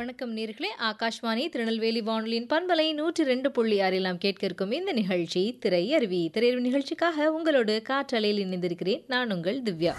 வணக்கம் நேர்களே ஆகாஷ்வாணி திருநெல்வேலி வானொலியின் பண்பலை நூற்றி ரெண்டு புள்ளி ஆறில் நாம் கேட்க இருக்கும் இந்த நிகழ்ச்சி திரை அருவி திரையருவி நிகழ்ச்சிக்காக உங்களோடு காற்றலையில் இணைந்திருக்கிறேன் நான் உங்கள் திவ்யா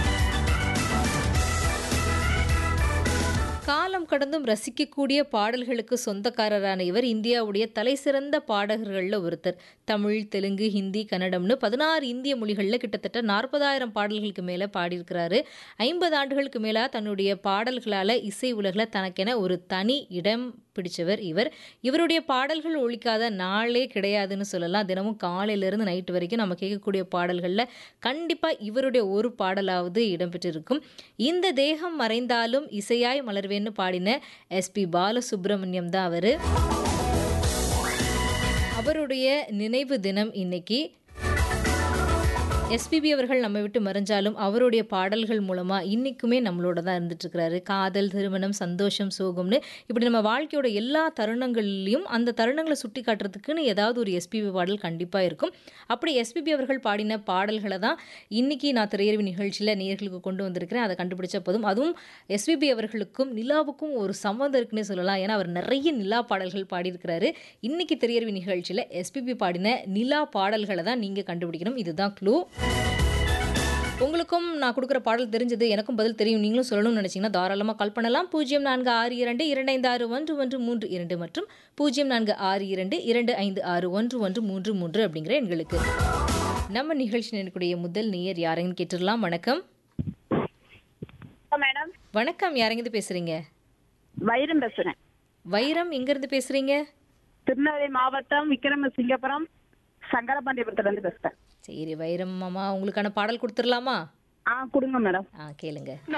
காலம் கடந்தும் ரசிக்கக்கூடிய பாடல்களுக்கு சொந்தக்காரரான இவர் இந்தியாவுடைய தலைசிறந்த பாடகர்களில் ஒருத்தர் தமிழ் தெலுங்கு ஹிந்தி கன்னடம்னு பதினாறு இந்திய மொழிகளில் கிட்டத்தட்ட நாற்பதாயிரம் பாடல்களுக்கு மேலே பாடியிருக்கிறாரு ஐம்பது ஆண்டுகளுக்கு மேலே தன்னுடைய பாடல்களால் இசை உலகில் தனக்கென ஒரு தனி இடம் பிடிச்சவர் இவர் இவருடைய பாடல்கள் ஒழிக்காத நாளே கிடையாதுன்னு சொல்லலாம் தினமும் காலையிலேருந்து நைட்டு வரைக்கும் நம்ம கேட்கக்கூடிய பாடல்களில் கண்டிப்பாக இவருடைய ஒரு பாடலாவது இடம்பெற்றிருக்கும் இந்த தேகம் மறைந்தாலும் இசையாய் மலர்வேன்னு பாடின எஸ்பி பாலசுப்ரமணியம் தான் அவர் அவருடைய நினைவு தினம் இன்னைக்கு எஸ்பிபி அவர்கள் நம்ம விட்டு மறைஞ்சாலும் அவருடைய பாடல்கள் மூலமாக இன்றைக்குமே நம்மளோட தான் இருந்துட்டுருக்கிறாரு காதல் திருமணம் சந்தோஷம் சோகம்னு இப்படி நம்ம வாழ்க்கையோட எல்லா தருணங்கள்லையும் அந்த தருணங்களை சுட்டி காட்டுறதுக்குன்னு ஏதாவது ஒரு எஸ்பிபி பாடல் கண்டிப்பாக இருக்கும் அப்படி எஸ்பிபி அவர்கள் பாடின பாடல்களை தான் இன்றைக்கி நான் திரையறிவு நிகழ்ச்சியில் நேர்களுக்கு கொண்டு வந்திருக்கிறேன் அதை கண்டுபிடிச்ச போதும் அதுவும் எஸ்பிபி அவர்களுக்கும் நிலாவுக்கும் ஒரு சம்மந்தம் இருக்குன்னே சொல்லலாம் ஏன்னா அவர் நிறைய நிலா பாடல்கள் பாடியிருக்கிறாரு இன்றைக்கி திரையறிவு நிகழ்ச்சியில் எஸ்பிபி பாடின நிலா பாடல்களை தான் நீங்கள் கண்டுபிடிக்கணும் இதுதான் க்ளூ உங்களுக்கும் நான் கொடுக்குற பாடல் தெரிஞ்சது எனக்கும் பதில் தெரியும் நீங்களும் சொல்லணும்னு நினச்சிங்கன்னா தாராளமாக கால் பண்ணலாம் பூஜ்ஜியம் நான்கு ஆறு இரண்டு இரண்டு ஐந்து ஆறு ஒன்று ஒன்று மூன்று இரண்டு மற்றும் பூஜ்ஜியம் நான்கு ஆறு இரண்டு இரண்டு ஐந்து ஆறு ஒன்று ஒன்று மூன்று மூன்று அப்படிங்கிற எண்களுக்கு நம்ம நிகழ்ச்சி நினைக்கக்கூடிய முதல் நேயர் யாரைன்னு கேட்டுடலாம் வணக்கம் மேடம் வணக்கம் யாரெங்கிருந்து பேசுகிறீங்க வைரம் பேசுறேன் வைரம் எங்கேருந்து பேசுகிறீங்க திருநெல்வேலி மாவட்டம் விக்ரமசிங்கபுரம் சங்கரபாண்டியபுரத்துல இருந்து பேசுறேன் சரி வைரம் மாமா உங்களுக்கான பாடல் கொடுத்துடலாமா ஆ கொடுங்க மேடம் ஆ கேளுங்க